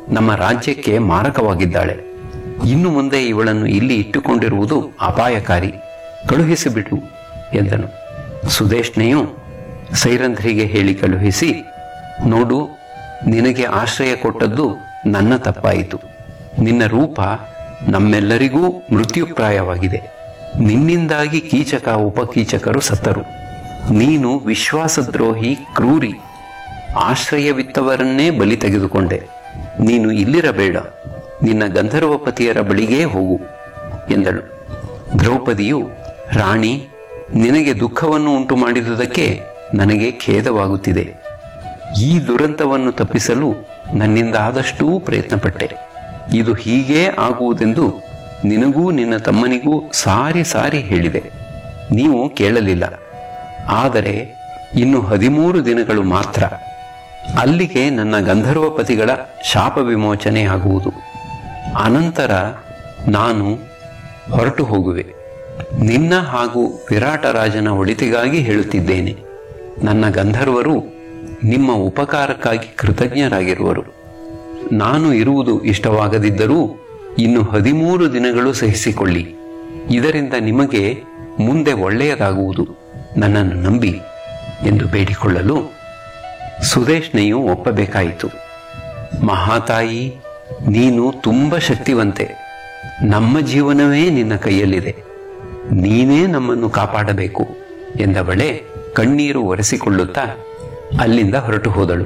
ನಮ್ಮ ರಾಜ್ಯಕ್ಕೆ ಮಾರಕವಾಗಿದ್ದಾಳೆ ಇನ್ನು ಮುಂದೆ ಇವಳನ್ನು ಇಲ್ಲಿ ಇಟ್ಟುಕೊಂಡಿರುವುದು ಅಪಾಯಕಾರಿ ಕಳುಹಿಸಿಬಿಡು ಎಂದನು ಸುದೇಶ್ನೆಯು ಸೈರಂಧ್ರಿಗೆ ಹೇಳಿ ಕಳುಹಿಸಿ ನೋಡು ನಿನಗೆ ಆಶ್ರಯ ಕೊಟ್ಟದ್ದು ನನ್ನ ತಪ್ಪಾಯಿತು ನಿನ್ನ ರೂಪ ನಮ್ಮೆಲ್ಲರಿಗೂ ಮೃತ್ಯುಪ್ರಾಯವಾಗಿದೆ ನಿನ್ನಿಂದಾಗಿ ಕೀಚಕ ಉಪಕೀಚಕರು ಸತ್ತರು ನೀನು ವಿಶ್ವಾಸದ್ರೋಹಿ ಕ್ರೂರಿ ಆಶ್ರಯವಿತ್ತವರನ್ನೇ ಬಲಿ ತೆಗೆದುಕೊಂಡೆ ನೀನು ಇಲ್ಲಿರಬೇಡ ನಿನ್ನ ಗಂಧರ್ವಪತಿಯರ ಬಳಿಗೇ ಹೋಗು ಎಂದಳು ದ್ರೌಪದಿಯು ರಾಣಿ ನಿನಗೆ ದುಃಖವನ್ನು ಉಂಟು ಮಾಡಿದುದಕ್ಕೆ ನನಗೆ ಖೇದವಾಗುತ್ತಿದೆ ಈ ದುರಂತವನ್ನು ತಪ್ಪಿಸಲು ನನ್ನಿಂದ ಆದಷ್ಟೂ ಪ್ರಯತ್ನಪಟ್ಟೆ ಇದು ಹೀಗೇ ಆಗುವುದೆಂದು ನಿನಗೂ ನಿನ್ನ ತಮ್ಮನಿಗೂ ಸಾರಿ ಸಾರಿ ಹೇಳಿದೆ ನೀವು ಕೇಳಲಿಲ್ಲ ಆದರೆ ಇನ್ನು ಹದಿಮೂರು ದಿನಗಳು ಮಾತ್ರ ಅಲ್ಲಿಗೆ ನನ್ನ ಗಂಧರ್ವಪತಿಗಳ ಶಾಪ ವಿಮೋಚನೆ ಆಗುವುದು ಅನಂತರ ನಾನು ಹೊರಟು ಹೋಗುವೆ ನಿನ್ನ ಹಾಗೂ ವಿರಾಟರಾಜನ ಒಳಿತಿಗಾಗಿ ಹೇಳುತ್ತಿದ್ದೇನೆ ನನ್ನ ಗಂಧರ್ವರು ನಿಮ್ಮ ಉಪಕಾರಕ್ಕಾಗಿ ಕೃತಜ್ಞರಾಗಿರುವರು ನಾನು ಇರುವುದು ಇಷ್ಟವಾಗದಿದ್ದರೂ ಇನ್ನು ಹದಿಮೂರು ದಿನಗಳು ಸಹಿಸಿಕೊಳ್ಳಿ ಇದರಿಂದ ನಿಮಗೆ ಮುಂದೆ ಒಳ್ಳೆಯದಾಗುವುದು ನನ್ನನ್ನು ನಂಬಿ ಎಂದು ಬೇಡಿಕೊಳ್ಳಲು ಸುದೇಶ್ನೆಯು ಒಪ್ಪಬೇಕಾಯಿತು ಮಹಾತಾಯಿ ನೀನು ತುಂಬ ಶಕ್ತಿವಂತೆ ನಮ್ಮ ಜೀವನವೇ ನಿನ್ನ ಕೈಯಲ್ಲಿದೆ ನೀನೇ ನಮ್ಮನ್ನು ಕಾಪಾಡಬೇಕು ಎಂದವಳೆ ಕಣ್ಣೀರು ಒರೆಸಿಕೊಳ್ಳುತ್ತಾ ಅಲ್ಲಿಂದ ಹೊರಟು ಹೋದಳು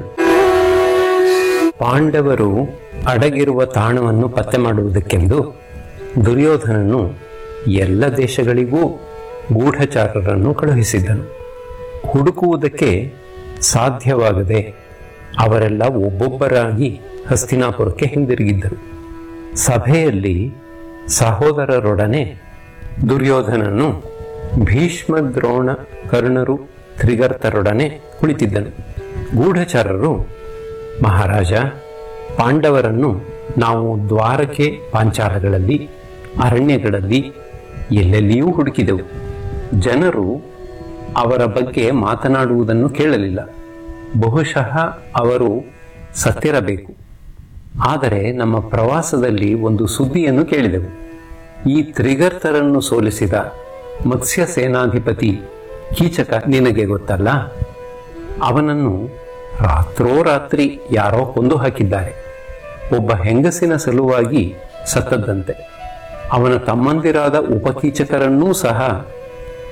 ಪಾಂಡವರು ಅಡಗಿರುವ ತಾಣವನ್ನು ಪತ್ತೆ ಮಾಡುವುದಕ್ಕೆಂದು ದುರ್ಯೋಧನನು ಎಲ್ಲ ದೇಶಗಳಿಗೂ ಗೂಢಚಾರರನ್ನು ಕಳುಹಿಸಿದ್ದನು ಹುಡುಕುವುದಕ್ಕೆ ಸಾಧ್ಯವಾಗದೆ ಅವರೆಲ್ಲ ಒಬ್ಬೊಬ್ಬರಾಗಿ ಹಸ್ತಿನಾಪುರಕ್ಕೆ ಹಿಂದಿರುಗಿದ್ದರು ಸಭೆಯಲ್ಲಿ ಸಹೋದರರೊಡನೆ ದುರ್ಯೋಧನನು ಭೀಷ್ಮ ದ್ರೋಣ ಕರ್ಣರು ತ್ರಿಗರ್ತರೊಡನೆ ಕುಳಿತಿದ್ದನು ಗೂಢಚಾರರು ಮಹಾರಾಜ ಪಾಂಡವರನ್ನು ನಾವು ದ್ವಾರಕೆ ಪಾಂಚಾಲಗಳಲ್ಲಿ ಅರಣ್ಯಗಳಲ್ಲಿ ಎಲ್ಲೆಲ್ಲಿಯೂ ಹುಡುಕಿದೆವು ಜನರು ಅವರ ಬಗ್ಗೆ ಮಾತನಾಡುವುದನ್ನು ಕೇಳಲಿಲ್ಲ ಬಹುಶಃ ಅವರು ಸತ್ತಿರಬೇಕು ಆದರೆ ನಮ್ಮ ಪ್ರವಾಸದಲ್ಲಿ ಒಂದು ಸುದ್ದಿಯನ್ನು ಕೇಳಿದೆವು ಈ ತ್ರಿಗರ್ತರನ್ನು ಸೋಲಿಸಿದ ಮತ್ಸ್ಯ ಸೇನಾಧಿಪತಿ ಕೀಚಕ ನಿನಗೆ ಗೊತ್ತಲ್ಲ ಅವನನ್ನು ರಾತ್ರೋರಾತ್ರಿ ಯಾರೋ ಕೊಂದು ಹಾಕಿದ್ದಾರೆ ಒಬ್ಬ ಹೆಂಗಸಿನ ಸಲುವಾಗಿ ಸತ್ತದ್ದಂತೆ ಅವನ ತಮ್ಮಂದಿರಾದ ಉಪಕೀಚಕರನ್ನೂ ಸಹ